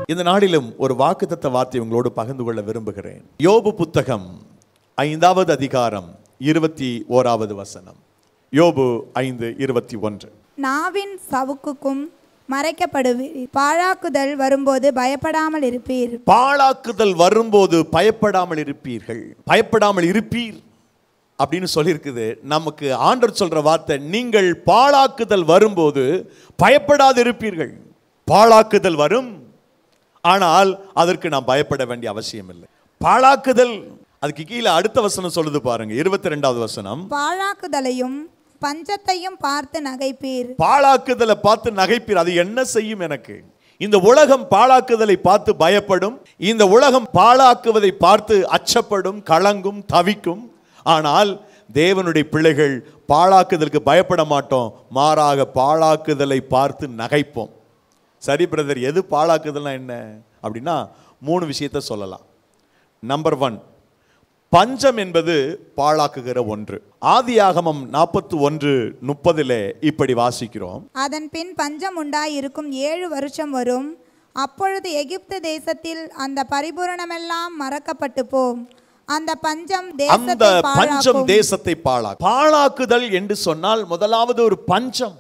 இந்த நாளிலும் ஒரு வாக்குத்தத்த வார்த்தை உங்களோடு பகிர்ந்து கொள்ள விரும்புகிறேன் யோபு புத்தகம் ஐந்தாவது அதிகாரம் இருபத்தி ஓராவது வசனம் யோபு ஐந்து இருபத்தி ஒன்று நாவின் சவுக்குக்கும் மறைக்கப்படுவீர் பாழாக்குதல் வரும்போது பயப்படாமல் இருப்பீர் பாழாக்குதல் வரும்போது பயப்படாமல் இருப்பீர்கள் பயப்படாமல் இருப்பீர் அப்படின்னு சொல்லியிருக்குது நமக்கு ஆண்டவர் சொல்ற வார்த்தை நீங்கள் பாழாக்குதல் வரும்போது பயப்படாது இருப்பீர்கள் பாழாக்குதல் வரும் ஆனால் அதற்கு நாம் பயப்பட வேண்டிய அவசியம் இல்லை பாழாக்குதல் அதுக்கு கீழே அடுத்த வசனம் சொல்லுது பாருங்க இருபத்தி ரெண்டாவது வசனம் பாழாக்குதலையும் பஞ்சத்தையும் பார்த்து நகைப்பீர் பாழாக்குதலை பார்த்து நகைப்பீர் அது என்ன செய்யும் எனக்கு இந்த உலகம் பாழாக்குதலை பார்த்து பயப்படும் இந்த உலகம் பாழாக்குவதை பார்த்து அச்சப்படும் கலங்கும் தவிக்கும் ஆனால் தேவனுடைய பிள்ளைகள் பாழாக்குதலுக்கு பயப்பட மாட்டோம் மாறாக பாழாக்குதலை பார்த்து நகைப்போம் சரி பிரதர் எது பாழாக்குதல்னா என்ன அப்படின்னா மூணு விஷயத்த சொல்லலாம் நம்பர் ஒன் பஞ்சம் என்பது பாழாக்குகிற ஒன்று ஆதியாகமம் நாற்பத்தி ஒன்று முப்பதிலே இப்படி வாசிக்கிறோம் அதன் பின் பஞ்சம் உண்டாயிருக்கும் ஏழு வருஷம் வரும் அப்பொழுது எகிப்து தேசத்தில் அந்த பரிபூரணமெல்லாம் மறக்கப்பட்டு போம் அந்த பஞ்சம் அந்த தேசத்தை பஞ்சம் பாழாக்கும் தேசத்தை பாழா பாழாக்குதல் என்று சொன்னால் முதலாவது ஒரு பஞ்சம்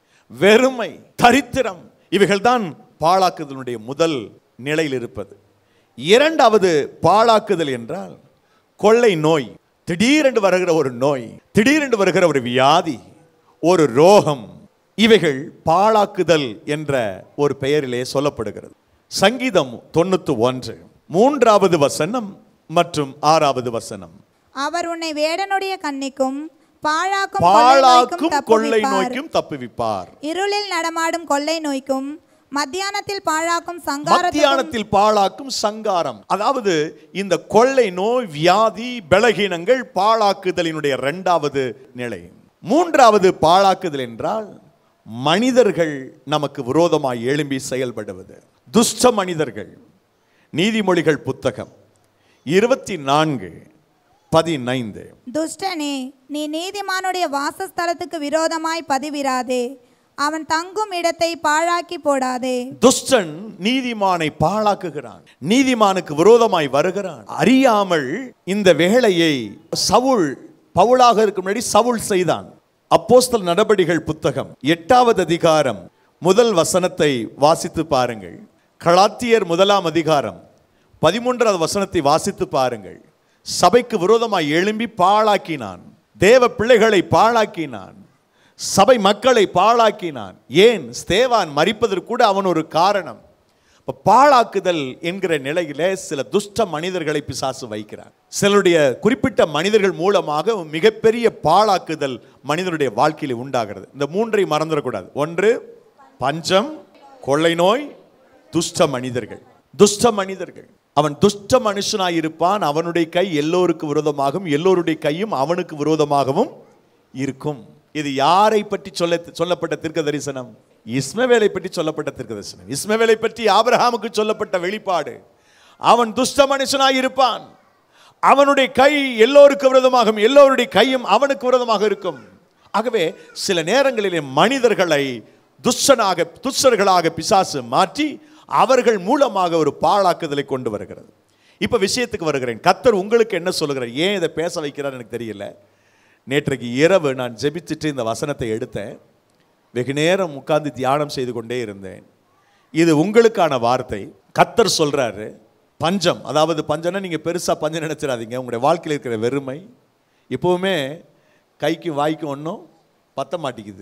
வெறுமை தரித்திரம் இவைகள்தான் பாழாக்குதலுடைய முதல் நிலையில் இருப்பது இரண்டாவது பாழாக்குதல் என்றால் கொள்ளை நோய் திடீரென்று வருகிற ஒரு நோய் திடீரென்று வருகிற ஒரு வியாதி ஒரு ரோகம் இவைகள் பாழாக்குதல் என்ற ஒரு பெயரிலே சொல்லப்படுகிறது சங்கீதம் தொண்ணூத்து ஒன்று மூன்றாவது வசனம் மற்றும் ஆறாவது வசனம் அவர் உன்னை வேடனுடைய கண்ணிக்கும் பாழாக்கும் பாழாக்கும் கொள்ளை கொள்ளை நோய்க்கும் நோய்க்கும் தப்புவிப்பார் இருளில் நடமாடும் கொள்ளை நோய்க்கும் மத்தியானத்தில் பாழாக்கும் சங்காரத்துக்கும் மத்தியானத்தில் பாழாக்கும் சங்காரம் அதாவது இந்த கொள்ளை நோய் வியாதி பலகீனங்கள் பாழாக்குதலினுடைய இரண்டாவது நிலை மூன்றாவது பாழாக்குதல் என்றால் மனிதர்கள் நமக்கு விரோதமாய் எழும்பி செயல்படுவது துஷ்ட மனிதர்கள் நீதிமொழிகள் புத்தகம் இருபத்தி நான்கு பதினைந்து துஷ்டனே நீ நீதிமானுடைய வாசஸ்தலத்துக்கு விரோதமாய் பதிவிராதே அவன் தங்கும் இடத்தை பாழாக்கி போடாதே துஷ்டன் நீதிமானை பாழாக்குகிறான் நீதிமானுக்கு விரோதமாய் வருகிறான் அறியாமல் இந்த வேலையை சவுல் பவுலாக இருக்கும் முன்னாடி சவுல் செய்தான் அப்போஸ்தல் நடபடிகள் புத்தகம் எட்டாவது அதிகாரம் முதல் வசனத்தை வாசித்து பாருங்கள் கலாத்தியர் முதலாம் அதிகாரம் பதிமூன்றாவது வசனத்தை வாசித்து பாருங்கள் சபைக்கு விரோதமாய் எழும்பி பாழாக்கினான் தேவ பிள்ளைகளை பாழாக்கினான் சபை மக்களை பாழாக்கினான் ஏன் ஸ்தேவான் மறிப்பதற்கு கூட அவன் ஒரு காரணம் இப்ப பாழாக்குதல் என்கிற நிலையில சில துஷ்ட மனிதர்களை பிசாசு வைக்கிறார் சிலருடைய குறிப்பிட்ட மனிதர்கள் மூலமாக மிகப்பெரிய பாழாக்குதல் மனிதனுடைய வாழ்க்கையில் உண்டாகிறது இந்த மூன்றை மறந்துடக்கூடாது ஒன்று பஞ்சம் கொள்ளை நோய் துஷ்ட மனிதர்கள் துஷ்ட மனிதர்கள் அவன் துஷ்ட மனுஷனாய் இருப்பான் அவனுடைய கை எல்லோருக்கு விரோதமாகவும் எல்லோருடைய கையும் அவனுக்கு விரோதமாகவும் இருக்கும் இது யாரை பற்றி சொல்ல சொல்லப்பட்ட தீர்க்க தரிசனம் இஸ்மவேலை பற்றி சொல்லப்பட்ட தீர்க்க தரிசனம் இஸ்மவேலை பற்றி ஆபிரகாமுக்கு சொல்லப்பட்ட வெளிப்பாடு அவன் துஷ்ட மனுஷனாய் இருப்பான் அவனுடைய கை எல்லோருக்கு விரோதமாகும் எல்லோருடைய கையும் அவனுக்கு விரோதமாக இருக்கும் ஆகவே சில நேரங்களிலே மனிதர்களை துஷ்டனாக துஷ்டர்களாக பிசாசு மாற்றி அவர்கள் மூலமாக ஒரு பாழாக்குதலை கொண்டு வருகிறது இப்ப விஷயத்துக்கு வருகிறேன் கத்தர் உங்களுக்கு என்ன சொல்லுகிறார் ஏன் இதை பேச வைக்கிறார் எனக்கு தெரியல நேற்றைக்கு இரவு நான் ஜெபிச்சுட்டு இந்த வசனத்தை எடுத்தேன் வெகு நேரம் உட்கார்ந்து தியானம் செய்து கொண்டே இருந்தேன் இது உங்களுக்கான வார்த்தை கத்தர் சொல்றாரு பஞ்சம் அதாவது பஞ்சம்னா நீங்க பெருசா பஞ்சம் நினைச்சிடாதீங்க உங்களுடைய வாழ்க்கையில் இருக்கிற வெறுமை எப்பவுமே கைக்கு வாய்க்கு ஒன்றும் பத்த மாட்டேங்குது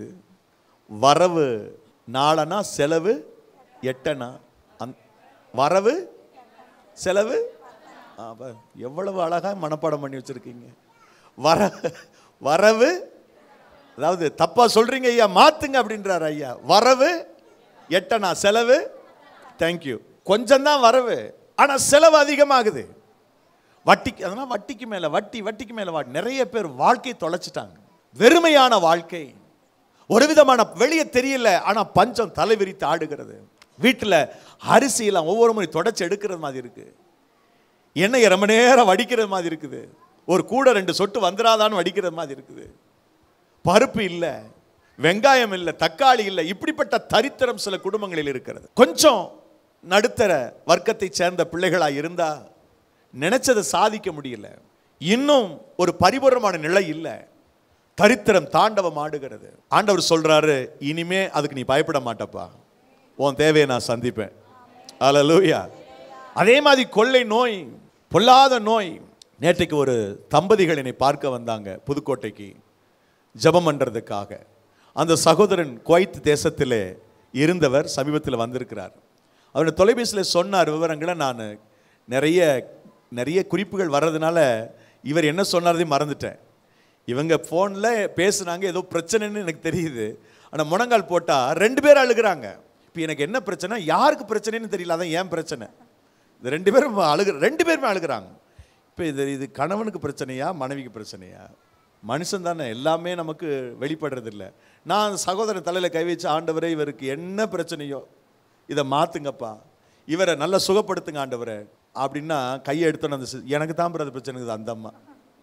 வரவு நாளனா செலவு எட்டனா அந் வரவு செலவு ஆ, பாரு, எவ்வளவு அழகா மனப்பாடம் பண்ணி வச்சிருக்கீங்க வர வரவு அதாவது தப்பா சொல்றீங்க ஐயா மாத்துங்க அப்படின்றாரு ஐயா வரவு எட்டனா செலவு தேங்க்யூ கொஞ்சம் தான் வரவு ஆனா செலவு அதிகமாகுது வட்டிக்கு அதனால் வட்டிக்கு மேல வட்டி வட்டிக்கு மேல வட்டி நிறைய பேர் வாழ்க்கையை தொலைச்சிட்டாங்க வெறுமையான வாழ்க்கை ஒரு விதமான வெளியே தெரியல ஆனா பஞ்சம் தலைவிரித்து ஆடுகிறது வீட்டுல அரிசியெல்லாம் ஒவ்வொரு முறை தொடச்சி எடுக்கிறது மாதிரி இருக்கு எண்ணெயை ரொம்ப நேரம் வடிக்கிறது மாதிரி இருக்குது ஒரு கூட ரெண்டு சொட்டு வந்துடாதான்னு வடிக்கிறது மாதிரி இருக்குது பருப்பு இல்லை வெங்காயம் இல்லை தக்காளி இல்லை இப்படிப்பட்ட தரித்திரம் சில குடும்பங்களில் இருக்கிறது கொஞ்சம் நடுத்தர வர்க்கத்தை சேர்ந்த பிள்ளைகளாக இருந்தா நினைச்சதை சாதிக்க முடியல இன்னும் ஒரு பரிபூர்ணமான நிலை இல்லை தரித்திரம் தாண்டவம் ஆடுகிறது ஆண்டவர் சொல்றாரு இனிமே அதுக்கு நீ பயப்பட மாட்டப்பா உன் தேவையை நான் சந்திப்பேன் அல்லேலூயா அதே மாதிரி கொள்ளை நோய் பொல்லாத நோய் நேற்றைக்கு ஒரு தம்பதிகள் என்னை பார்க்க வந்தாங்க புதுக்கோட்டைக்கு ஜெபம் பண்றதுக்காக அந்த சகோதரன் குவைத் தேசத்திலே இருந்தவர் சமீபத்தில் வந்திருக்கிறார் அவர் தொலைபேசியில் சொன்னார் விவரங்களை நான் நிறைய நிறைய குறிப்புகள் வர்றதுனால இவர் என்ன சொன்னாரதையும் மறந்துட்டேன் இவங்க ஃபோனில் பேசுனாங்க ஏதோ பிரச்சனைன்னு எனக்கு தெரியுது ஆனால் முழங்கால் போட்டால் ரெண்டு பேரும் அழுகுறாங்க இப்போ எனக்கு என்ன பிரச்சனை யாருக்கு பிரச்சனைன்னு தெரியல அதான் ஏன் பிரச்சனை இது ரெண்டு பேரும் அழுகு ரெண்டு பேருமே அழுகுறாங்க இப்போ இது இது கணவனுக்கு பிரச்சனையா மனைவிக்கு பிரச்சனையா மனுஷன் தானே எல்லாமே நமக்கு வெளிப்படுறது இல்லை நான் சகோதரன் தலையில் கை வச்சு ஆண்டவரே இவருக்கு என்ன பிரச்சனையோ இதை மாற்றுங்கப்பா இவரை நல்லா சுகப்படுத்துங்க ஆண்டவரே அப்படின்னா கையை எடுத்தோன்னு அந்த சி- எனக்கு தான் பிறகு பிரச்சனை இருக்குது அந்த அம்மா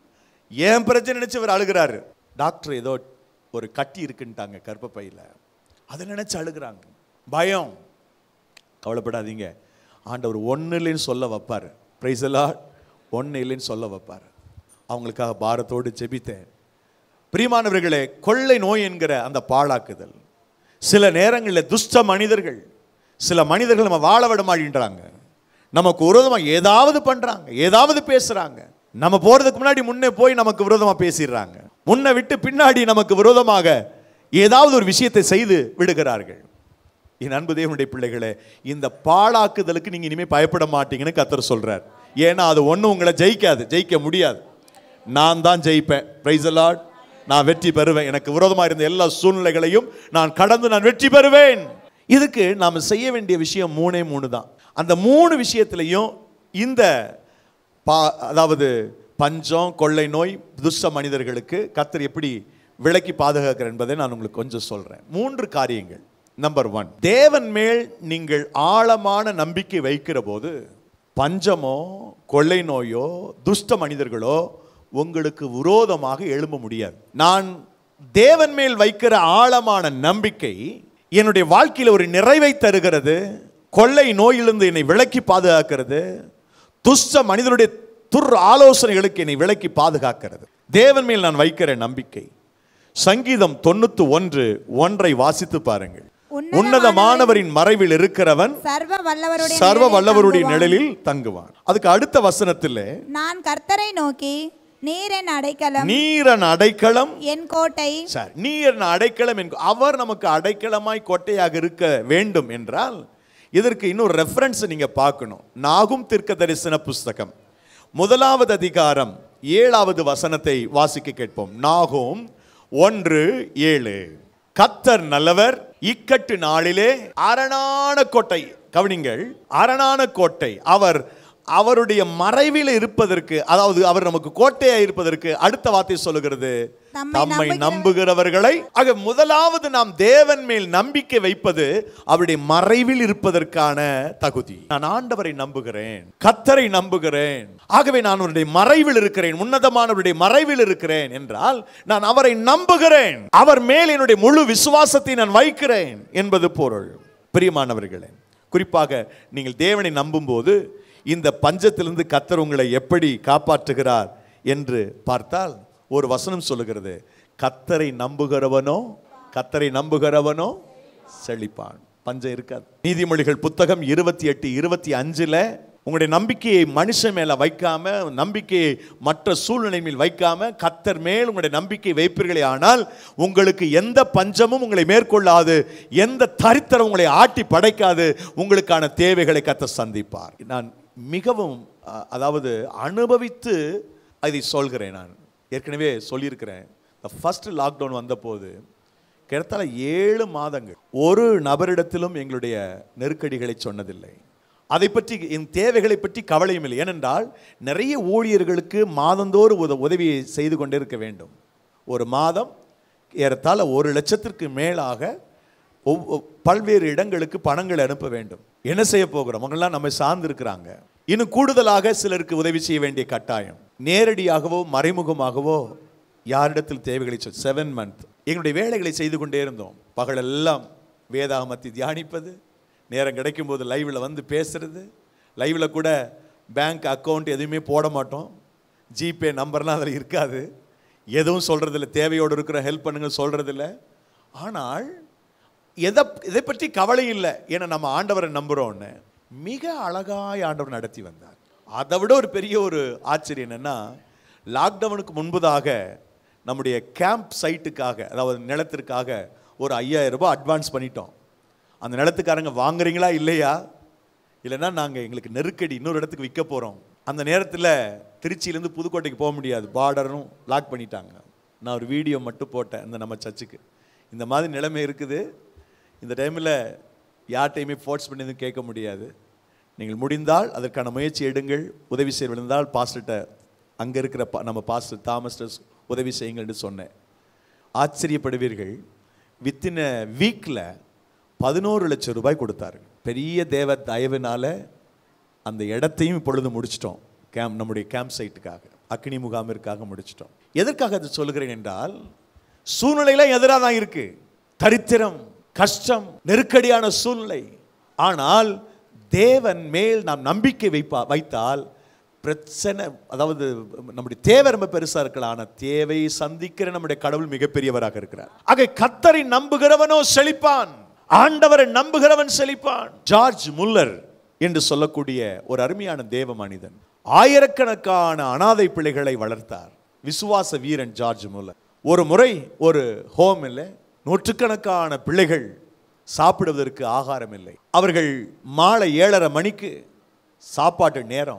ஏன் பிரச்சனை நினைச்சு இவர் அழுகிறாரு டாக்டர் ஏதோ ஒரு கட்டி இருக்குன்ட்டாங்க கர்ப்பப்பையில் அதை நினைச்சு அழுகுறாங்க பயம் கவலைப்படாதீங்க ஆண்டவர் ஒன்று இல்லைன்னு சொல்ல வைப்பார் பிரைசலா ஒன்று இல்லைன்னு சொல்ல வைப்பார் அவங்களுக்காக பாரத்தோடு ஜெபித்தேன் பிரியமானவர்களே கொள்ளை நோய் என்கிற அந்த பாழாக்குதல் சில நேரங்களில் துஷ்ட மனிதர்கள் சில மனிதர்கள் நம்ம வாழ விட மாட்டேன்றாங்க நமக்கு விரோதமாக ஏதாவது பண்றாங்க ஏதாவது பேசுறாங்க நம்ம போறதுக்கு முன்னாடி முன்னே போய் நமக்கு விரோதமாக பேசிடுறாங்க முன்ன விட்டு பின்னாடி நமக்கு விரோதமாக ஏதாவது ஒரு விஷயத்தை செய்து விடுகிறார்கள் என் அன்பு தேவனுடைய பிள்ளைகளே இந்த பாழாக்குதலுக்கு நீங்க இனிமே பயப்பட மாட்டீங்கன்னு கத்தர் சொல்றார் ஏன்னா அது ஒண்ணும் உங்களை ஜெயிக்காது ஜெயிக்க முடியாது நான் தான் ஜெயிப்பேன் பிரைஸ் லார்ட் நான் வெற்றி பெறுவேன் எனக்கு விரோதமாக இருந்த எல்லா சூழ்நிலைகளையும் நான் கடந்து நான் வெற்றி பெறுவேன் இதுக்கு நாம் செய்ய வேண்டிய விஷயம் மூணே மூணு தான் அந்த மூணு விஷயத்திலையும் இந்த பா அதாவது பஞ்சம் கொள்ளை நோய் துஷ்ட மனிதர்களுக்கு கத்தர் எப்படி விலக்கி பாதுகாக்கிறார் என்பதை நான் உங்களுக்கு கொஞ்சம் சொல்றேன் மூன்று காரியங்கள் நம்பர் ஒன் தேவன் மேல் நீங்கள் ஆழமான நம்பிக்கை வைக்கிற போது பஞ்சமோ கொள்ளை நோயோ துஷ்ட மனிதர்களோ உங்களுக்கு விரோதமாக எழும்ப முடியாது நான் தேவன் மேல் வைக்கிற ஆழமான நம்பிக்கை என்னுடைய வாழ்க்கையில் ஒரு நிறைவை தருகிறது கொள்ளை நோயிலிருந்து என்னை விலக்கி பாதுகாக்கிறது துஷ்ட மனிதனுடைய துர் ஆலோசனைகளுக்கு என்னை விலக்கி பாதுகாக்கிறது தேவன் மேல் நான் வைக்கிற நம்பிக்கை சங்கீதம் தொண்ணூத்து ஒன்று ஒன்றை வாசித்து பாருங்கள் உன்னதமானவரின் மறைவில் இருக்கிறவன் சர்வ வல்லவருடைய சர்வ நிழலில் வல்லவருடைய தங்குவான். நிழலில் தங்குவான் அதுக்கு அடுத்த வசனத்தில் நான் கர்த்தரை நோக்கி நீர் என் அடைக்கலம் நீரன் அடைக்கலம் என் கோட்டை சார் நீர் அடைக்கலம் என்க அவர் நமக்கு அடைக்கலமாய் கோட்டையாக இருக்க வேண்டும் என்றால் இதற்கு இன்னும் ரெஃபரன்ஸ் நீங்க பார்க்கணும் நாகும் தீர்க்க தரிசன புஸ்தகம் முதலாவது அதிகாரம் ஏழாவது வசனத்தை வாசிக்க கேட்போம் நாகும் ஒன்று ஏழு கத்தர் நல்லவர் இக்கட்டு நாளிலே அரணான கோட்டை கவனிங்கள் அரணான கோட்டை அவர் அவருடைய மறைவில் இருப்பதற்கு அதாவது அவர் நமக்கு கோட்டையா இருப்பதற்கு அடுத்த வார்த்தை சொல்லுகிறது தம்மை தம்மை நம்புகிறவர்- நம்புகிறவர்களை ஆக முதலாவது நாம் தேவன் மேல் நம்பிக்கை வைப்பது அவருடைய மறைவில் இருப்பதற்கான தகுதி நான் ஆண்டவரை நம்புகிறேன் கத்தரை நம்புகிறேன் ஆகவே நான் அவருடைய மறைவில் இருக்கிறேன் உன்னதமானவருடைய மறைவில் இருக்கிறேன் என்றால் நான் அவரை நம்புகிறேன் அவர் மேல் என்னுடைய முழு விசுவாசத்தை நான் வைக்கிறேன் என்பது பொருள் பிரியமானவர்களே குறிப்பாக நீங்கள் தேவனை நம்பும்போது இந்த பஞ்சத்திலிருந்து கத்தர் உங்களை எப்படி காப்பாற்றுகிறார் என்று பார்த்தால் ஒரு வசனம் சொல்லுகிறது கத்தரை நம்புகிறவனோ கத்தரை நம்புகிறவனோ செழிப்பான் பஞ்சம் இருக்காது நீதிமொழிகள் புத்தகம் இருபத்தி எட்டு இருபத்தி அஞ்சுல உங்களுடைய நம்பிக்கையை மனுஷன் மேல வைக்காம நம்பிக்கையை மற்ற சூழ்நிலை மேல் வைக்காம கத்தர் மேல் உங்களுடைய நம்பிக்கை வைப்பீர்களே ஆனால் உங்களுக்கு எந்த பஞ்சமும் உங்களை மேற்கொள்ளாது எந்த தரித்திரம் உங்களை ஆட்டி படைக்காது உங்களுக்கான தேவைகளை கத்தர் சந்திப்பார் நான் மிகவும் அ- அதாவது அனுபவித்து அதை சொல்கிறேன் நான் ஏற்கனவே சொல்லியிருக்கிறேன் ஃபர்ஸ்ட் லாக்டவுன் வந்தபோது கிட்டத்தட்ட ஏழு மாதங்கள் ஒரு நபரிடத்திலும் எங்களுடைய நெருக்கடிகளை சொன்னதில்லை அதை பற்றி என் தேவைகளை பற்றி கவலையும் இல்லை ஏனென்றால் நிறைய ஊழியர்களுக்கு மாதந்தோறும் உத உதவியை செய்து கொண்டே இருக்க வேண்டும் ஒரு மாதம் ஏறத்தாழ ஒரு லட்சத்திற்கு மேலாக ஒவ்வொ- பல்வேறு இடங்களுக்கு பணங்களை அனுப்ப வேண்டும் என்ன செய்ய போகிறோம் அவங்கெல்லாம் நம்மை சார்ந்து இருக்கிறாங்க இன்னும் கூடுதலாக சிலருக்கு உதவி செய்ய வேண்டிய கட்டாயம் நேரடியாகவோ மறைமுகமாகவோ யாரிடத்தில் தேவைகளை சொல் செவன் மந்த் எங்களுடைய வேலைகளை செய்து கொண்டே இருந்தோம் பகலெல்லாம் வேதாகமத்தை தியானிப்பது நேரம் கிடைக்கும் போது லைவில் வந்து பேசுறது லைவில் கூட பேங்க் அக்கௌண்ட் எதுவுமே போட மாட்டோம் ஜிபே நம்பர்லாம் அதில் இருக்காது எதுவும் சொல்கிறதில்ல தேவையோடு இருக்கிற ஹெல்ப் பண்ணுங்க சொல்கிறதில்ல ஆனால் எதை இதை பற்றி கவலை இல்லை ஏன்னா நம்ம ஆண்டவரை நம்புகிறோன்னு மிக அழகாய் ஆண்டவர் நடத்தி வந்தார் அதை விட ஒரு பெரிய ஒரு ஆச்சரியம் என்னன்னா லாக்டவுனுக்கு முன்பதாக நம்முடைய கேம்ப் சைட்டுக்காக அதாவது நிலத்திற்காக ஒரு ஐயாயிரம் ரூபாய் அட்வான்ஸ் பண்ணிட்டோம் அந்த நிலத்துக்காரங்க வாங்குறீங்களா இல்லையா இல்லைன்னா நாங்கள் எங்களுக்கு நெருக்கடி இன்னொரு இடத்துக்கு விற்க போகிறோம் அந்த நேரத்தில் திருச்சியிலேருந்து புதுக்கோட்டைக்கு போக முடியாது பார்டரும் லாக் பண்ணிட்டாங்க நான் ஒரு வீடியோ மட்டும் போட்டேன் இந்த நம்ம சர்ச்சுக்கு இந்த மாதிரி நிலைமை இருக்குது இந்த டைமில் யார்ட்டையுமே ஃபோர்ஸ் பண்ணி எதுவும் கேட்க முடியாது நீங்கள் முடிந்தால் அதற்கான முயற்சி எடுங்கள் உதவி செய்ய விழுந்தால் பாஸ்டர்கிட்ட அங்கே இருக்கிற பா- நம்ம பாஸ்டர் தாமஸ்டர்ஸ் உதவி செய்யுங்கள்னு சொன்னேன் ஆச்சரியப்படுவீர்கள் வித்தின் வீக்கில் பதினோரு லட்சம் ரூபாய் கொடுத்தாரு பெரிய தேவ தயவினால அந்த இடத்தையும் இப்பொழுது முடிச்சிட்டோம் கேம்ப் நம்முடைய கேம்ப் சைட்டுக்காக அக்னி முகாமிற்காக முடிச்சிட்டோம் எதற்காக அதை சொல்லுகிறேன் என்றால் சூழ்நிலையெல்லாம் எதிராக தான் இருக்கு தரித்திரம் கஷ்டம் நெருக்கடியான சூழ்நிலை ஆனால் தேவன் மேல் நாம் நம்பிக்கை வைப்பா வைத்தால் பிரச்சனை அதாவது நம்முடைய தேவை ரொம்ப பெருசா இருக்கலாம் ஆனா தேவையை சந்திக்கிற நம்முடைய கடவுள் மிகப்பெரியவராக இருக்கிறார் ஆக கத்தரை நம்புகிறவனோ செழிப்பான் ஆண்டவரை நம்புகிறவன் செழிப்பான் ஜார்ஜ் முல்லர் என்று சொல்லக்கூடிய ஒரு அருமையான தேவ மனிதன் ஆயிரக்கணக்கான அனாதை பிள்ளைகளை வளர்த்தார் விசுவாச வீரன் ஜார்ஜ் முல்லர் ஒரு முறை ஒரு ஹோம் இல்லை நூற்றுக்கணக்கான பிள்ளைகள் சாப்பிடுவதற்கு ஆகாரம் இல்லை அவர்கள் மாலை ஏழரை மணிக்கு சாப்பாட்டு நேரம்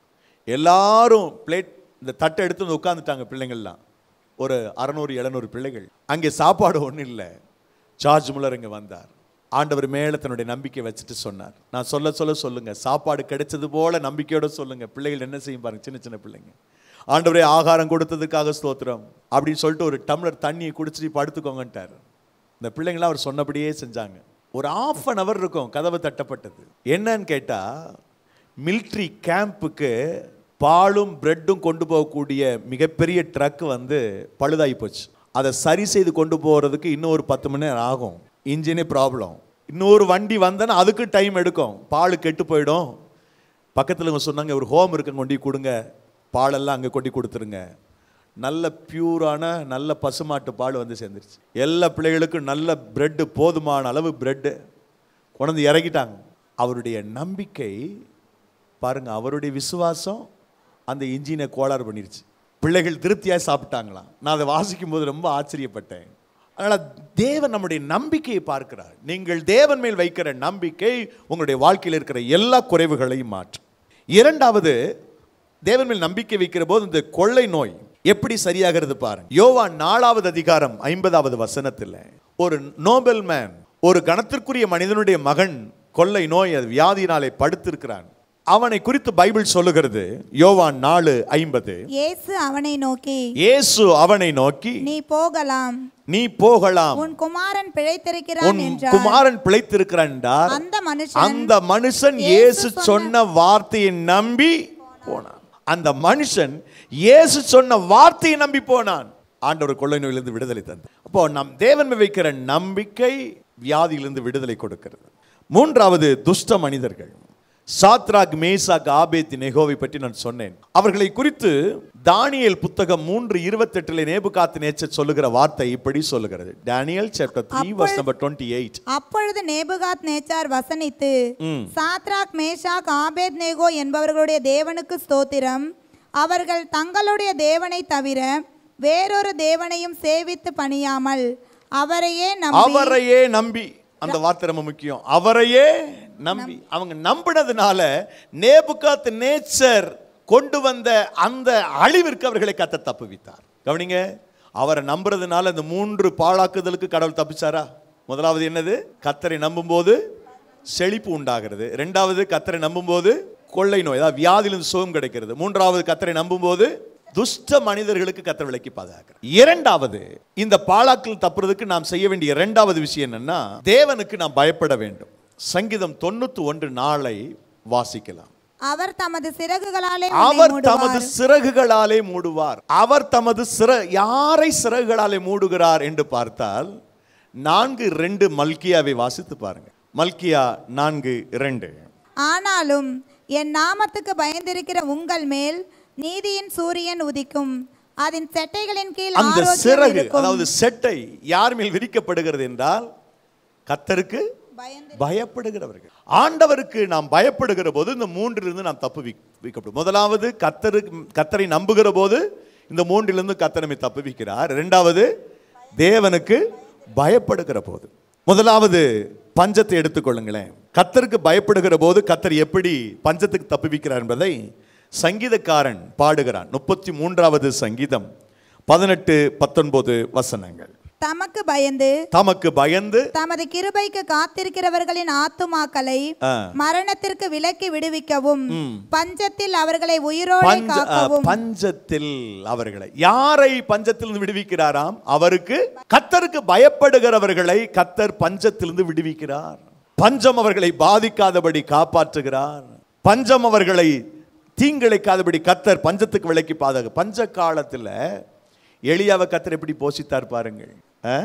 எல்லாரும் பிளேட் இந்த தட்டை எடுத்து வந்து உட்காந்துட்டாங்க பிள்ளைங்கள்லாம் ஒரு அறநூறு எழுநூறு பிள்ளைகள் அங்கே சாப்பாடு ஒன்றும் இல்லை ஜார்ஜ் முல்லர் இங்கே வந்தார் ஆண்டவர் மேலே தன்னுடைய நம்பிக்கை வச்சுட்டு சொன்னார் நான் சொல்ல சொல்ல சொல்லுங்க சாப்பாடு கிடைச்சது போல நம்பிக்கையோட சொல்லுங்க பிள்ளைகள் என்ன செய்யும் பாருங்க சின்ன சின்ன பிள்ளைங்க ஆண்டவரே ஆகாரம் கொடுத்ததுக்காக ஸ்தோத்திரம் அப்படின்னு சொல்லிட்டு ஒரு டம்ளர் தண்ணியை குடிச்சிட்டு படுத்துக்கோங்கன்ட்டார் இந்த பிள்ளைங்களாம் அவர் சொன்னபடியே செஞ்சாங்க ஒரு ஆஃப் அன் அவர் இருக்கும் கதவு தட்டப்பட்டது என்னன்னு கேட்டா மிலிட்ரி கேம்புக்கு பாலும் பிரெட்டும் கொண்டு போகக்கூடிய மிகப்பெரிய ட்ரக் வந்து பழுதாகி போச்சு அதை சரி செய்து கொண்டு போகிறதுக்கு இன்னும் ஒரு பத்து மணி நேரம் ஆகும் இன்ஜினே ப்ராப்ளம் இன்னொரு வண்டி வந்தேன்னா அதுக்கு டைம் எடுக்கும் பால் கெட்டு போயிடும் பக்கத்தில் இவங்க சொன்னாங்க ஒரு ஹோம் இருக்கு கொண்டு போய் கொடுங்க பாலெல்லாம் அங்கே கொண்டு கொடுத்துருங்க நல்ல பியூரான நல்ல பசுமாட்டு பால் வந்து சேர்ந்துருச்சு எல்லா பிள்ளைகளுக்கும் நல்ல பிரெட்டு போதுமான அளவு பிரெட்டு கொண்டு இறக்கிட்டாங்க அவருடைய நம்பிக்கை பாருங்க அவருடைய விசுவாசம் அந்த இன்ஜினை கோளாறு பண்ணிருச்சு பிள்ளைகள் திருப்தியாக சாப்பிட்டாங்களாம் நான் அதை வாசிக்கும் போது ரொம்ப ஆச்சரியப்பட்டேன் அதனால் தேவன் நம்முடைய நம்பிக்கையை பார்க்கிறார் நீங்கள் தேவன் மேல் வைக்கிற நம்பிக்கை உங்களுடைய வாழ்க்கையில் இருக்கிற எல்லா குறைவுகளையும் மாற்றும் இரண்டாவது தேவன் மேல் நம்பிக்கை வைக்கிற போது இந்த கொள்ளை நோய் எப்படி சரியாகிறது பாருங்க யோவான் நாலாவது அதிகாரம் ஐம்பதாவது வசனத்தில் ஒரு நோபல் மேன் ஒரு கணத்திற்குரிய மனிதனுடைய மகன் கொள்ளை நோய் அது வியாதியினாலே படுத்திருக்கிறான் அவனை குறித்து பைபிள் சொல்லுகிறது யோவான் நாலு ஐம்பது இயேசு அவனை நோக்கி இயேசு அவனை நோக்கி நீ போகலாம் நீ போகலாம் உன் குமாரன் பிழைத்திருக்கிறான் உன் என்றார் குமாரன் பிழைத்திருக்கிறான் என்றார் அந்த மனுஷன் அந்த மனுஷன் இயேசு சொன்ன வார்த்தையை நம்பி போனான் அந்த மனுஷன் இயேசு சொன்ன வார்த்தையை நம்பி போனான் ஆண்டவர் கொள்ளை நோயிலிருந்து விடுதலை தந்து அப்போ நம் தேவன் மேல் வைக்கிற நம்பிக்கை வியாதியிலிருந்து விடுதலை கொடுக்கிறது மூன்றாவது துஷ்ட மனிதர்கள் சாத்ராக் மேசாக் ஆபேத் நெகோவை பற்றி நான் சொன்னேன் அவர்களை குறித்து தானியேல் புத்தகம் மூன்று இருபத்தெட்டுல நேபுகாத்து நேச்சர் சொல்லுகிற வார்த்தை இப்படி சொல்லுகிறது Daniel chapter three verse number twenty eight அப்பொழுது நேபுகாத் நேச்சார் வசனித்து சாத்ராக் மேஷாக் ஆபேத் நேகோ என்பவர்களுடைய தேவனுக்கு ஸ்தோத்திரம் அவர்கள் தங்களுடைய தேவனை தவிர வேறொரு தேவனையும் சேவித்து பணியாமல் அவரையே நம்பி அவரையே நம்பி அந்த வார்த்தை ரொம்ப முக்கியம் அவரையே நம்பி அவங்க நம்பினதுனால நேபுகாத் நேச்சர் கொண்டு வந்த அந்த அழிவிற்கு அவர்களை கத்த தப்புவித்தார் கவனிங்க அவரை நம்புறதுனால இந்த மூன்று பாழாக்குதலுக்கு கடவுள் தப்பிச்சாரா முதலாவது என்னது கத்தரை நம்பும்போது செழிப்பு உண்டாகிறது ரெண்டாவது கத்தரை நம்பும்போது கொள்ளை நோய் அதாவது வியாதியிலிருந்து சுகம் கிடைக்கிறது மூன்றாவது கத்தரை நம்பும்போது துஷ்ட மனிதர்களுக்கு கத்தர் விலக்கி பாதுகாக்கிறார் இரண்டாவது இந்த பாழாக்கள் தப்புறதுக்கு நாம் செய்ய வேண்டிய இரண்டாவது விஷயம் என்னன்னா தேவனுக்கு நாம் பயப்பட வேண்டும் சங்கீதம் தொண்ணூத்தி ஒன்று நாளை வாசிக்கலாம் அவர் தமது சிறகுகளாலே உன்னை அவர் மூடுவார். தமது சிறகுகளாலே மூடுவார் அவர் தமது சிற யாரை சிறகுகளாலே மூடுகிறார் என்று பார்த்தால் நான்கு ரெண்டு மல்கியாவை வாசித்து பாருங்க மல்கியா நான்கு இரண்டு ஆனாலும் என் நாமத்துக்கு பயந்திருக்கிற உங்கள் மேல் நீதியின் சூரியன் உதிக்கும் அதன் செட்டைகளின் கீழ் அந்த ஆரோக்கியம் சிறகு இருக்கும் அதாவது செட்டை யார் மேல் விரிக்கப்படுகிறது என்றால் கத்தருக்கு பயந்து பயப்படுகிறவர்கள் ஆண்டவருக்கு நாம் பயப்படுகிற போது இந்த மூன்றிலிருந்து நாம் தப்பு வைக்கப்படும் முதலாவது கத்தரு கத்தரை நம்புகிற போது இந்த மூன்றிலிருந்து கத்தர் நம்மை தப்பு வைக்கிறார் இரண்டாவது தேவனுக்கு பயப்படுகிற போது முதலாவது பஞ்சத்தை எடுத்துக்கொள்ளுங்களேன் கத்தருக்கு பயப்படுகிற போது கத்தர் எப்படி பஞ்சத்துக்கு தப்புவிக்கிறார் என்பதை சங்கீதக்காரன் பாடுகிறான் முப்பத்தி மூன்றாவது சங்கீதம் பதினெட்டு பத்தொன்பது வசனங்கள் தமக்கு பயந்து தமக்கு பயந்து தமது கிருபைக்கு காத்திருக்கிறவர்களின் ஆத்துமாக்களை ஆ. மரணத்திற்கு விலக்கி விடுவிக்கவும் பஞ்சத்தில் அவர்களை உயிரோடு பஞ்ச அஹ், காக்கவும் பஞ்சத்தில் அவர்களை யாரை பஞ்சத்திலிருந்து விடுவிக்கிறாராம் அவருக்கு கத்தருக்கு பயப்படுகிறவர்களை கத்தர் பஞ்சத்திலிருந்து விடுவிக்கிறார் பஞ்சம் அவர்களை பாதிக்காதபடி காப்பாற்றுகிறார் பஞ்சம் அவர்களை தீங்கிழைக்காதபடி கத்தர் பஞ்சத்துக்கு விலைக்கு பாதுகா பஞ்ச காலத்துல எளியாவை கத்தர் எப்படி போஷித்தார் பாருங்கள் ஆ?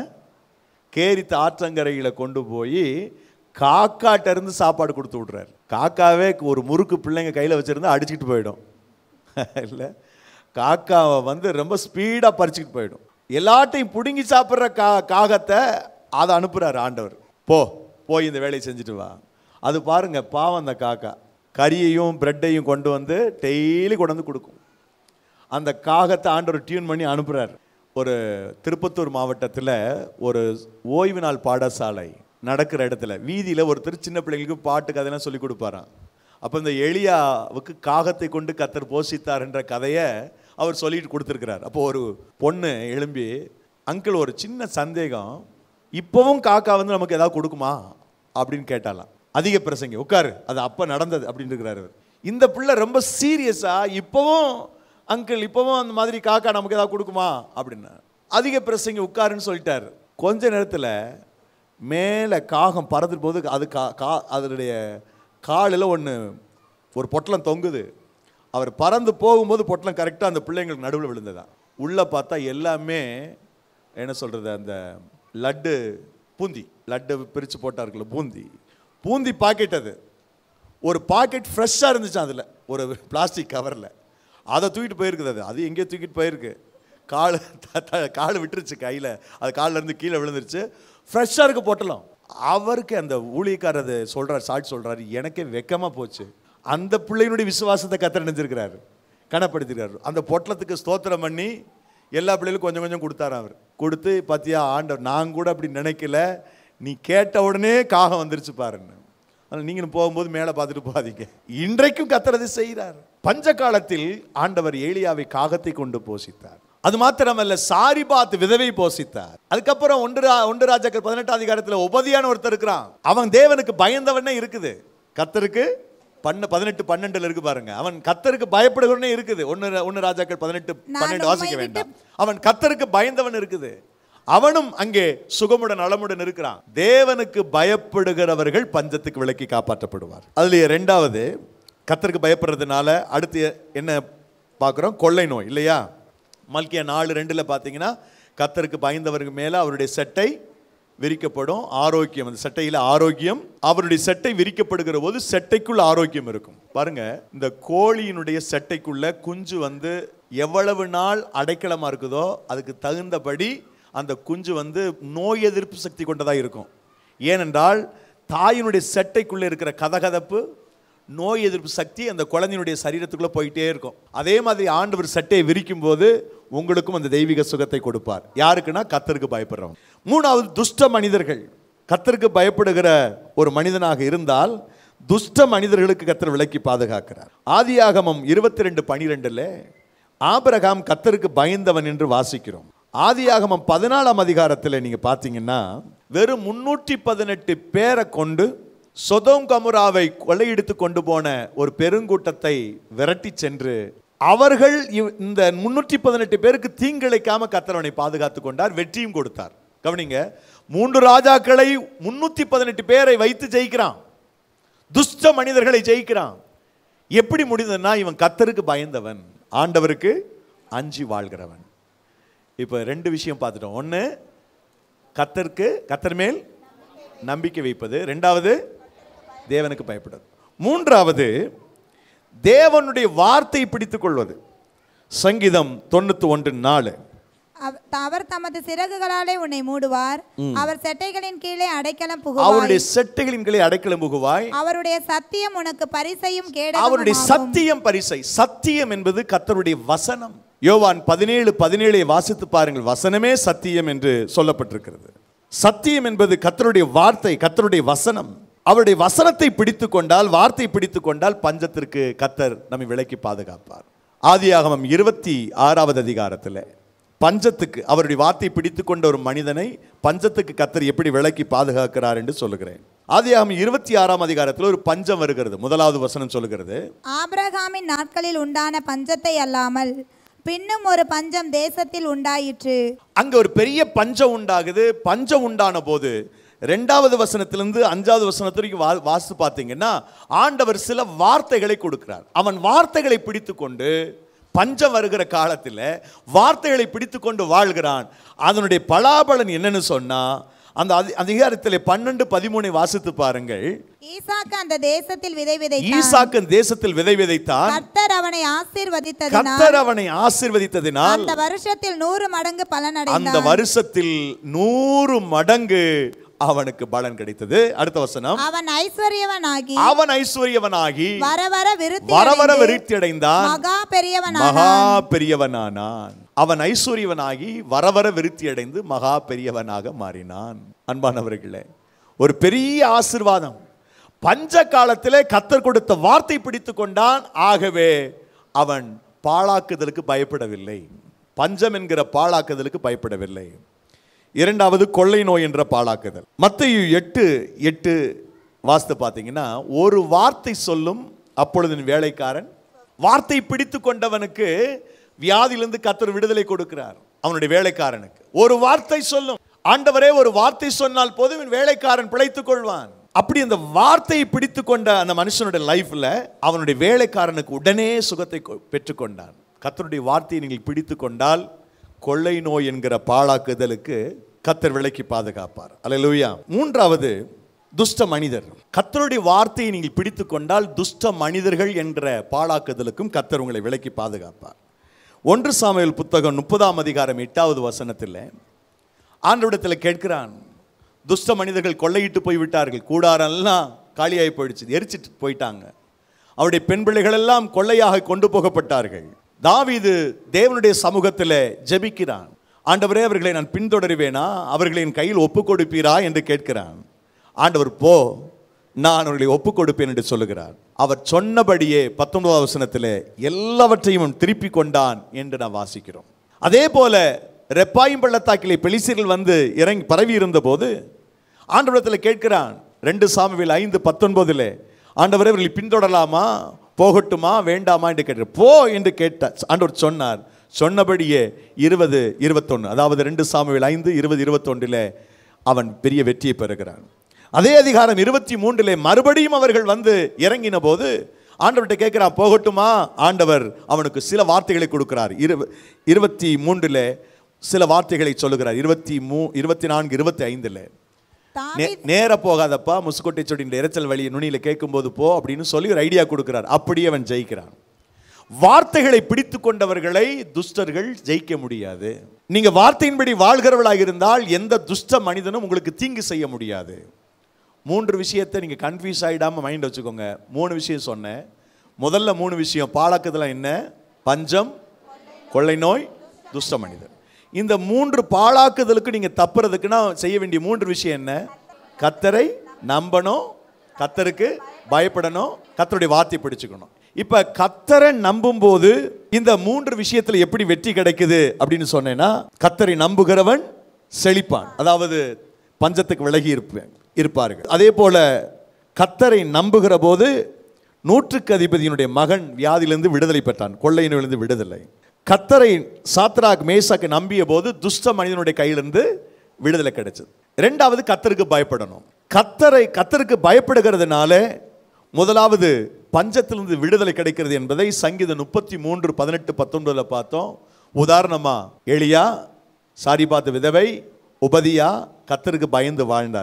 கேரித்த ஆற்றங்கரையில கொண்டு போய் காக்காட்ட இருந்து சாப்பாடு கொடுத்து விட்றாரு காக்காவே ஒரு முறுக்கு பிள்ளைங்க கையில வச்சிருந்தா அடிச்சுட்டு போயிடும் இல்லை காக்காவை வந்து ரொம்ப ஸ்பீடாக பறிச்சுக்கிட்டு போயிடும் எல்லாத்தையும் பிடுங்கி சாப்பிட்ற கா காகத்தை அதை அனுப்புறாரு ஆண்டவர் போ போய் இந்த வேலையை செஞ்சுட்டு வா அது பாருங்க பாவம் அந்த காக்கா கறியையும் பிரெட்டையும் கொண்டு வந்து டெய்லி கொண்டு வந்து கொடுக்கும் அந்த காகத்தை ஆண்டவர் டியூன் பண்ணி அனுப்புறார் ஒரு திருப்பத்தூர் மாவட்டத்தில் ஒரு ஓய்வு நாள் பாடசாலை நடக்கிற இடத்துல வீதியில் ஒருத்தர் சின்ன பிள்ளைங்களுக்கு பாட்டு கதையெல்லாம் சொல்லி கொடுப்பாராம் அப்போ இந்த எளியாவுக்கு காகத்தை கொண்டு கத்தர் போஷித்தார் என்ற கதையை அவர் சொல்லிட்டு கொடுத்துருக்கிறார் அப்போ ஒரு பொண்ணு எழும்பி அங்கிள் ஒரு சின்ன சந்தேகம் இப்போவும் காக்கா வந்து நமக்கு ஏதாவது கொடுக்குமா அப்படின்னு கேட்டாலாம் அதிக பிரசங்கி உட்காரு அது அப்போ நடந்தது அப்படின்னு இருக்கிறாரு அவர். இந்த பிள்ளை ரொம்ப சீரியஸா இப்போவும் அங்கிள் இப்போவும் அந்த மாதிரி காக்கா நமக்கு ஏதாவது கொடுக்குமா அப்படின்னா அதிக பிரசங்கி உட்காருன்னு சொல்லிட்டார் கொஞ்ச நேரத்தில் மேலே காகம் பறந்துட்டு போது அது கா கா அதனுடைய காலில் ஒன்று ஒரு பொட்டலம் தொங்குது அவர் பறந்து போகும்போது பொட்டலம் கரெக்டாக அந்த பிள்ளைங்களுக்கு நடுவில் விழுந்ததான் உள்ளே பார்த்தா எல்லாமே என்ன சொல்கிறது அந்த லட்டு பூந்தி லட்டு பிரித்து போட்டாருக்குல்ல பூந்தி பூந்தி பாக்கெட் அது ஒரு பாக்கெட் ஃப்ரெஷ்ஷாக இருந்துச்சு அதில் ஒரு பிளாஸ்டிக் கவரில் அதை தூக்கிட்டு போயிருக்குது அது அது எங்கேயோ தூக்கிட்டு போயிருக்கு கால் த- த- கால் விட்டுருச்சு கையில் அது கால்ல இருந்து கீழே விழுந்துருச்சு ஃப்ரெஷ்ஷாக இருக்க பொட்டலம் அவருக்கு அந்த ஊழியக்காரர் அதை சொல்கிறார் சாட்சி சொல்கிறாரு எனக்கே வெக்கமாக போச்சு அந்த பிள்ளையினுடைய விசுவாசத்தை கத்தர் நினைச்சிருக்கிறாரு கனப்படுத்திருக்காரு அந்த பொட்டலத்துக்கு ஸ்தோத்திரம் பண்ணி எல்லா பிள்ளைகளுக்கும் கொஞ்சம் கொஞ்சம் கொடுத்தாரு அவர் கொடுத்து பார்த்தியா ஆண்டவர் நான் கூட அப்படி நினைக்கல நீ கேட்ட உடனே காகம் வந்துருச்சு பாருன்னு அதனால் நீங்களும் போகும்போது மேலே பார்த்துட்டு போகாதீங்க இன்றைக்கும் கத்தரது செய்கிறார் பஞ்ச காலத்தில் ஆண்டவர் ஏலியாவை காகத்தை கொண்டு போஷித்தார் அது மாத்திரமல்ல சாரிபாத் விதவை போஷித்தார் அதுக்கப்புறம் ஒன்று ரா- ஒன்று ராஜாக்கள் பதினெட்டாம் அதிகாரத்தில் உபதியான ஒருத்தர் இருக்கிறான் அவன் தேவனுக்கு பயந்தவனே இருக்குது கத்தருக்கு பண்ண பதினெட்டு பன்னெண்டுல இருக்கு பாருங்க அவன் கத்தருக்கு பயப்படுகிறவனே இருக்குது ஒன்று ஒன்று ராஜாக்கள் பதினெட்டு நான் பன்னெண்டு வாசிக்க உம்மை வேண்டாம் அவன் கத்தருக்கு பயந்தவன் இருக்குது அவனும் அங்கே சுகமுடன் நலமுடன் இருக்கிறான் தேவனுக்கு பயப்படுகிறவர்கள் பஞ்சத்துக்கு விலக்கி காப்பாற்றப்படுவார் அதுல ரெண்டாவது கத்தருக்கு பயப்படுறதுனால அடுத்து என்ன பார்க்குறோம் கொள்ளை நோய் இல்லையா மல்கியா நாலு ரெண்டுல பார்த்தீங்கன்னா கத்தருக்கு பயந்தவருக்கு மேல அவருடைய செட்டை விரிக்கப்படும் ஆரோக்கியம் அந்த செட்டையில் ஆரோக்கியம் அவருடைய செட்டை விரிக்கப்படுகிற போது செட்டைக்குள்ள ஆரோக்கியம் இருக்கும் பாருங்க இந்த கோழியினுடைய செட்டைக்குள்ள குஞ்சு வந்து எவ்வளவு நாள் அடைக்கலமா இருக்குதோ அதுக்கு தகுந்தபடி அந்த குஞ்சு வந்து நோய் எதிர்ப்பு சக்தி கொண்டதா இருக்கும் ஏனென்றால் தாயினுடைய செட்டைக்குள்ள இருக்கிற கதகதப்பு நோய் எதிர்ப்பு சக்தி அந்த குழந்தையினுடைய சரீரத்துக்குள்ள போயிட்டே இருக்கும் அதே மாதிரி ஆண்டவர் சட்டையை விரிக்கும் போது உங்களுக்கும் அந்த தெய்வீக சுகத்தை கொடுப்பார் யாருக்குன்னா கத்தருக்கு பயப்படுறவங்க மூணாவது துஷ்ட மனிதர்கள் கத்தருக்கு பயப்படுகிற ஒரு மனிதனாக இருந்தால் துஷ்ட மனிதர்களுக்கு கத்தர் விலக்கி பாதுகாக்கிறார் ஆதியாகமம் இருபத்தி ரெண்டு பனிரெண்டுல ஆபிரகாம் கத்தருக்கு பயந்தவன் என்று வாசிக்கிறோம் ஆதியாகமம் பதினாலாம் அதிகாரத்தில் நீங்க பார்த்தீங்கன்னா வெறும் முன்னூற்றி பதினெட்டு பேரை கொண்டு சொதோம் கமுராவை கொள்ளையடித்து கொண்டு போன ஒரு பெருங்கூட்டத்தை விரட்டி சென்று அவர்கள் இவ்- இந்த முன்னூற்றி பதினெட்டு பேருக்கு தீங்கிழைக்காம கத்தரவனை பாதுகாத்து கொண்டார் வெற்றியும் கொடுத்தார் கவனிங்க மூன்று ராஜாக்களை முன்னூத்தி பதினெட்டு பேரை வைத்து ஜெயிக்கிறான் துஷ்ட மனிதர்களை ஜெயிக்கிறான் எப்படி முடிந்ததுன்னா இவன் கத்தருக்கு பயந்தவன் ஆண்டவருக்கு அஞ்சி வாழ்கிறவன் இப்போ ரெண்டு விஷயம் பார்த்துட்டோம் ஒன்று கத்தருக்கு கத்தர் மேல் நம்பிக்கை வைப்பது ரெண்டாவது தேவனுக்கு பயப்படுறது மூன்றாவது தேவனுடைய வார்த்தை பிடித்துக் கொள்வது சங்கீதம் தொண்ணூத்தி ஒன்று நாலு அவ- அவர் தமது சிறகுகளாலே உன்னை மூடுவார் அவர் செட்டைகளின் கீழே அடைக்கலம் அவருடைய புகுவார் செட்டைகளின் கீழே அடைக்கலம் புகுவாய் அவருடைய சத்தியம் உனக்கு பரிசையும் அவருடைய கேடகமுமாகும். சத்தியம் பரிசை சத்தியம் என்பது கர்த்தருடைய வசனம் யோவான் பதினேழு பதினேழை வாசித்து பாருங்கள் வசனமே சத்தியம் என்று சொல்லப்பட்டிருக்கிறது சத்தியம் என்பது கர்த்தருடைய வார்த்தை கர்த்தருடைய வசனம் அவருடைய வசனத்தை பிடித்து கொண்டால் வார்த்தை பிடித்து கொண்டால் பஞ்சத்திற்கு கத்தர் நம்மை விலக்கி பாதுகாப்பார் ஆதியாகமம் இருபத்தி ஆறாவது அதிகாரத்தில் பஞ்சத்துக்கு அவருடைய வார்த்தை பிடித்து கொண்ட ஒரு மனிதனை பஞ்சத்துக்கு கத்தர் எப்படி விலக்கி பாதுகாக்கிறார் என்று சொல்லுகிறேன் ஆதியாகமம் இருபத்தி ஆறாம் அதிகாரத்தில் ஒரு பஞ்சம் வருகிறது முதலாவது வசனம் சொல்லுகிறது ஆபிரகாமின் நாட்களில் உண்டான பஞ்சத்தை அல்லாமல் பின்னும் ஒரு பஞ்சம் தேசத்தில் உண்டாயிற்று அங்க ஒரு பெரிய பஞ்சம் உண்டாகுது பஞ்சம் உண்டான போது ரெண்டாவது வசனத்திலிருந்து அஞ்சாவது வசனத்து வரைக்கும் வா வாசித்து பார்த்தீங்கன்னா ஆண்டவர் சில வார்த்தைகளை கொடுக்கிறார் அவன் வார்த்தைகளை பிடித்து கொண்டு பஞ்சம் வருகிற காலத்தில் வார்த்தைகளை பிடித்து கொண்டு வாழ்கிறான் அதனுடைய பலாபலன் என்னன்னு சொன்னா அந்த அதி- அதிகாரத்தில் பன்னெண்டு பதிமூணை வாசித்து பாருங்கள் ஈசாக்கு அந்த தேசத்தில் விதை விதைத்தான் ஈசாக்கன் தேசத்தில் விதை விதைத்தான் கர்த்தர் அவனை ஆசீர்வதித்ததினால் கத்தர் அவனை ஆசீர்வதித்ததினால் அந்த வருஷத்தில் நூறு மடங்கு பலன் அந்த அடைந்தான் வருஷத்தில் நூறு மடங்கு அவனுக்கு பலன் கிடைத்தது அடுத்த வசனம் அவன் ஐஸ்வர்யவனாகி அவன் ஐஸ்வர்யவனாகி வர வர விருத்தி வர வர அடைந்து விருத்தி அடைந்தான் மகா பெரியவனானான் மகா பெரியவனானான் அவன் ஐஸ்வர்யவனாகி வர வர விருத்தி அடைந்து மகா பெரியவனாக மாறினான் அன்பானவர்களே ஒரு பெரிய ஆசிர்வாதம் பஞ்ச காலத்திலே கத்தர் கொடுத்த வார்த்தை பிடித்து கொண்டான் ஆகவே அவன் பாழாக்குதலுக்கு பயப்படவில்லை பஞ்சம் என்கிற பாழாக்குதலுக்கு பயப்படவில்லை இரண்டாவது கொள்ளை நோய் என்ற பாழாக்குதல் மத்தேயு எட்டு எட்டு வாஸ்து பார்த்தீங்கன்னா ஒரு வார்த்தை சொல்லும் அப்பொழுது என் வேலைக்காரன் வார்த்தை பிடித்து கொண்டவனுக்கு வியாதியிலிருந்து கத்தர் விடுதலை கொடுக்கிறார் அவனுடைய வேலைக்காரனுக்கு ஒரு வார்த்தை சொல்லும் ஆண்டவரே ஒரு வார்த்தை சொன்னால் போதும் என் வேலைக்காரன் பிழைத்துக் கொள்வான் அப்படி அந்த வார்த்தையை பிடித்து கொண்ட அந்த மனுஷனுடைய லைஃப்ல அவனுடைய வேலைக்காரனுக்கு உடனே சுகத்தை கொ- பெற்றுக்கொண்டான் கத்தருடைய வார்த்தையை நீங்கள் பிடித்து கொண்டால் கொள்ளை நோய் என்கிற பாழாக்குதலுக்கு கத்தர் விலைக்கு பாதுகாப்பார் அல்லேலூயா மூன்றாவது துஷ்ட மனிதர் கத்தருடைய வார்த்தையை நீங்கள் பிடித்து கொண்டால் துஷ்ட மனிதர்கள் என்ற பாழாக்குதலுக்கும் கத்தர் உங்களை விலைக்கு பாதுகாப்பார் ஒன்று சாமுவேல் புத்தகம் முப்பதாம் அதிகாரம் எட்டாவது வசனத்தில் ஆண்டவிடத்தில் கேட்கிறான் துஷ்ட மனிதர்கள் கொள்ளையிட்டு போய் விட்டார்கள் கூடாரெல்லாம் காலியாகி போயிடுச்சு எரிச்சிட்டு போயிட்டாங்க அவருடைய பெண் பிள்ளைகள் எல்லாம் கொள்ளையாக கொண்டு போகப்பட்டார்கள் தாவீது தேவனுடைய சமூகத்தில் ஜெபிக்கிறான் ஆண்டவரே அவர்களை நான் பின்தொடருவேனா அவர்களை என் கையில் ஒப்பு கொடுப்பீரா என்று கேட்கிறான் ஆண்டவர் போ நான் அவர்களை ஒப்பு கொடுப்பேன் என்று சொல்லுகிறார் அவர் சொன்னபடியே பத்தொன்பதாவது வசனத்தில் எல்லாவற்றையும் அவன் திருப்பி கொண்டான் என்று நான் வாசிக்கிறோம் அதே போல ரெப்பாயும் பள்ளத்தாக்கிலே பெலிசீர்கள் வந்து இறங்கி பரவி இருந்தபோது ஆண்டவரத்தில் கேட்கிறான் ரெண்டு சாமுவேல் ஐந்து பத்தொன்பதுல ஆண்டவரே இவர்களை பின்தொடரலாமா போகட்டுமா வேண்டாமா என்று கேட்டார் போ என்று கேட்டார் ஆண்டவர் சொன்னார் சொன்னபடியே இருபது இருபத்தொன்று அதாவது ரெண்டு சாமுவேல் ஐந்து இருபது இருபத்தொன்றில் அவன் பெரிய வெற்றியை பெறுகிறான் அதே அதிகாரம் இருபத்தி மூன்றிலே மறுபடியும் அவர்கள் வந்து இறங்கின போது ஆண்டவர்கிட்ட கேட்கிறான் போகட்டுமா ஆண்டவர் அவனுக்கு சில வார்த்தைகளை கொடுக்கிறார் இரு இருபத்தி மூன்றில் சில வார்த்தைகளை சொல்லுகிறார் இருபத்தி மூ இருபத்தி நான்கு இருபத்தி ஐந்தில் தாவீது நேர போகாதப்பா முசுக்கொட்டை செடியின் இரைச்சல் வழியை நுனியில கேட்கும்போது போ அப்படின்னு சொல்லி ஒரு ஐடியா கொடுக்கிறார் அப்படியே அவன் ஜெயிக்கிறான் வார்த்தைகளை பிடித்து கொண்டவர்களை துஷ்டர்கள் ஜெயிக்க முடியாது நீங்க வார்த்தையின்படி வாழ்கிறவர்களாக இருந்தால் எந்த துஷ்ட மனிதனும் உங்களுக்கு தீங்கு செய்ய முடியாது மூன்று விஷயத்தை நீங்க கன்ஃபியூஸ் ஆயிடாம மைண்ட் வச்சுக்கோங்க மூணு விஷயம் சொன்னேன் முதல்ல மூணு விஷயம் பாழாக்குதல என்ன பஞ்சம் கொள்ளை நோய் துஷ்ட மனிதர் இந்த மூன்று பாழாக்குதலுக்கு நீங்க தப்புறதுக்குன்னா செய்ய வேண்டிய மூன்று விஷயம் என்ன கத்தரை நம்பணும் கத்தருக்கு பயப்படணும் கத்தருடைய வார்த்தை பிடிச்சுக்கணும் இப்ப கத்தரை நம்பும் போது இந்த மூன்று விஷயத்துல எப்படி வெற்றி கிடைக்குது அப்படின்னு சொன்னேன்னா கத்தரை நம்புகிறவன் செழிப்பான் அதாவது பஞ்சத்துக்கு விலகி இருப்பேன் இருப்பார்கள் அதே போல கத்தரை நம்புகிற போது நூற்றுக்கு அதிபதியினுடைய மகன் வியாதியிலிருந்து விடுதலை பெற்றான் கொள்ளை நோயிலிருந்து விடுதலை கத்தரை சாத்ராக் மேசாக்கு நம்பிய போது துஷ்ட மனிதனுடைய கையிலிருந்து விடுதலை கிடைச்சது ரெண்டாவது கத்தருக்கு பயப்படணும் கத்தரை கத்தருக்கு பயப்படுகிறதுனால முதலாவது பஞ்சத்திலிருந்து விடுதலை கிடைக்கிறது என்பதை சங்கீதம் முப்பத்தி மூன்று பதினெட்டு பத்தொன்பதுல பார்த்தோம் உதாரணமா எளியா சாரி பார்த்த விதவை உபதியா கத்தருக்கு பயந்து வாழ்ந்தார்கள்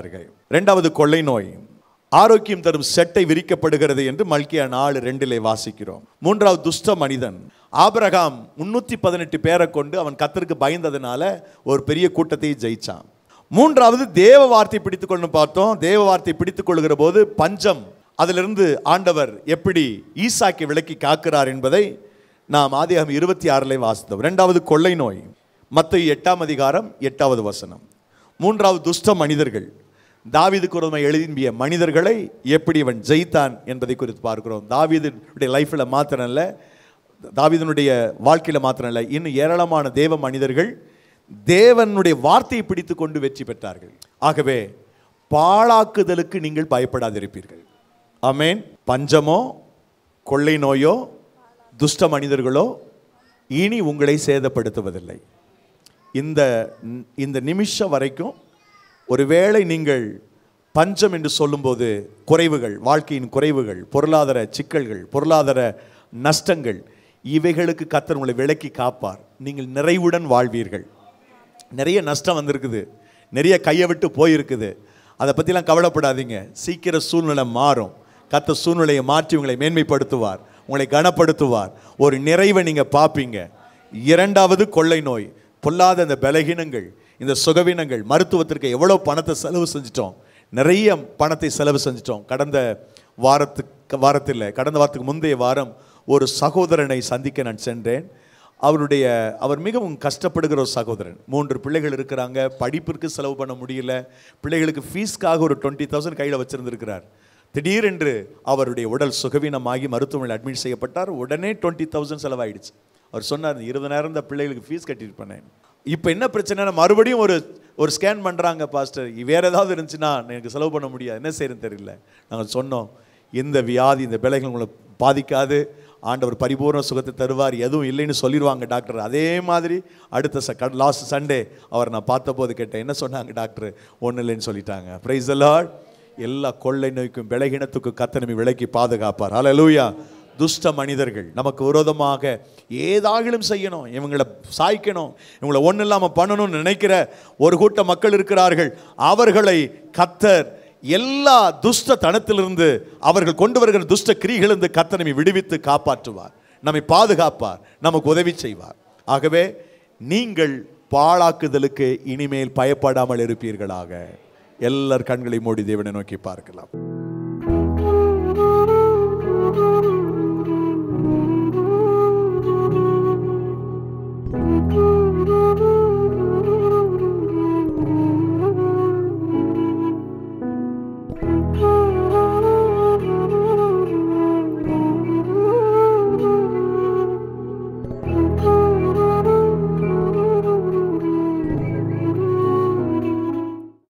இரண்டாவது கொள்ளை நோய் ஆரோக்கியம் தரும் செட்டை விரிக்கப்படுகிறது என்று மல்கியா நாலு ரெண்டிலே வாசிக்கிறோம் மூன்றாவது துஷ்ட மனிதன் ஆபிரகாம் முன்னூத்தி பதினெட்டு பேரை கொண்டு அவன் கத்தருக்கு பயந்ததுனால ஒரு பெரிய கூட்டத்தை ஜெயிச்சான் மூன்றாவது தேவ வார்த்தை பிடித்துக் கொண்டு பார்த்தோம் தேவ வார்த்தை பிடித்துக் கொள்கிற போது பஞ்சம் அதிலிருந்து ஆண்டவர் எப்படி ஈசாக்கை விலக்கி காக்கிறார் என்பதை நாம் ஆதியாகம் இருபத்தி ஆறிலே வாசித்தோம் இரண்டாவது கொள்ளை நோய் மத்திய எட்டாம் அதிகாரம் எட்டாவது வசனம் மூன்றாவது துஷ்ட மனிதர்கள் தாவீதுக்கு விரோதமாக எழுதிய மனிதர்களை எப்படி இவன் ஜெயித்தான் என்பதை குறித்து பார்க்கிறோம் தாவீதுடைய லைஃப்பில் மாத்திரம் இல்லை தாவீதனுடைய வாழ்க்கையில் மாத்திரம் இல்லை இன்னும் ஏராளமான தேவ மனிதர்கள் தேவனுடைய வார்த்தையை பிடித்து கொண்டு வெற்றி பெற்றார்கள் ஆகவே பாழாக்குதலுக்கு நீங்கள் பயப்படாதிருப்பீர்கள் ஆமென் பஞ்சமோ கொள்ளை நோயோ துஷ்ட மனிதர்களோ இனி உங்களை சேதப்படுத்துவதில்லை இந்த இந்த நிமிஷம் வரைக்கும் ஒருவேளை நீங்கள் பஞ்சம் என்று சொல்லும்போது குறைவுகள் வாழ்க்கையின் குறைவுகள் பொருளாதார சிக்கல்கள் பொருளாதார நஷ்டங்கள் இவைகளுக்கு கத்தர் உங்களை விலக்கி காப்பார் நீங்கள் நிறைவுடன் வாழ்வீர்கள் நிறைய நஷ்டம் வந்திருக்குது நிறைய கையை விட்டு போயிருக்குது அதை பற்றிலாம் கவலைப்படாதீங்க சீக்கிர சூழ்நிலை மாறும் கத்த சூழ்நிலையை மாற்றி உங்களை மேன்மைப்படுத்துவார் உங்களை கனப்படுத்துவார் ஒரு நிறைவை நீங்கள் பார்ப்பீங்க இரண்டாவது கொள்ளை நோய் பொல்லாத இந்த பலகீனங்கள் இந்த சுகவீனங்கள் மருத்துவத்திற்கு எவ்வளோ பணத்தை செலவு செஞ்சிட்டோம் நிறைய பணத்தை செலவு செஞ்சிட்டோம் கடந்த வாரத்துக்கு வாரத்தில் கடந்த வாரத்துக்கு முந்தைய வாரம் ஒரு சகோதரனை சந்திக்க நான் சென்றேன் அவருடைய அவர் மிகவும் கஷ்டப்படுகிற ஒரு சகோதரன் மூன்று பிள்ளைகள் இருக்கிறாங்க படிப்பிற்கு செலவு பண்ண முடியல பிள்ளைகளுக்கு ஃபீஸ்க்காக ஒரு டுவெண்ட்டி தௌசண்ட் கையில் வச்சிருந்திருக்கிறார் திடீரென்று அவருடைய உடல் சுகவீனமாகி மருத்துவமனையில் அட்மிட் செய்யப்பட்டார் உடனே டுவெண்ட்டி தௌசண்ட் செலவாயிடுச்சு அவர் சொன்னார் இருபதாயிரம் தான் பிள்ளைகளுக்கு ஃபீஸ் கட்டிட்டு பண்ணேன் இப்போ என்ன பிரச்சனைனா மறுபடியும் ஒரு ஒரு ஸ்கேன் பண்ணுறாங்க பாஸ்டர் வேற ஏதாவது இருந்துச்சுன்னா எனக்கு செலவு பண்ண முடியாது என்ன செய்யறதுன்னு தெரியல நாங்கள் சொன்னோம் இந்த வியாதி இந்த பிள்ளைகள் உங்களை பாதிக்காது ஆண்டவர் பரிபூர்ண சுகத்தை தருவார் எதுவும் இல்லைன்னு சொல்லிடுவாங்க டாக்டர் அதே மாதிரி அடுத்த ச லாஸ்ட் சண்டே அவர் நான் பார்த்தபோது கேட்டேன் என்ன சொன்னாங்க டாக்டர் ஒன்றும் இல்லைன்னு சொல்லிட்டாங்க பிரைஸ் லார்ட் எல்லா கொள்ளை நோய்க்கும் விலகினத்துக்கும் கத்தனமி விலக்கி பாதுகாப்பார் ஹalleluya துஷ்ட மனிதர்கள் நமக்கு விரோதமாக ஏதாகிலும் செய்யணும் இவங்களை சாய்க்கணும் இவங்களை ஒன்றும் இல்லாமல் பண்ணணும்னு நினைக்கிற ஒரு கூட்ட மக்கள் இருக்கிறார்கள் அவர்களை கத்தர் எல்லா துஷ்ட தனத்திலிருந்து அவர்கள் கொண்டு வருகிற துஷ்ட கிரிகளிலிருந்து கத்தர் நம்மை விடுவித்து காப்பாற்றுவார் நம்மை பாதுகாப்பார் நமக்கு உதவி செய்வார் ஆகவே நீங்கள் பாழாக்குதலுக்கு இனிமேல் பயப்படாமல் இருப்பீர்களாக எல்லார் கண்களை மூடி தேவனை நோக்கி பார்க்கலாம்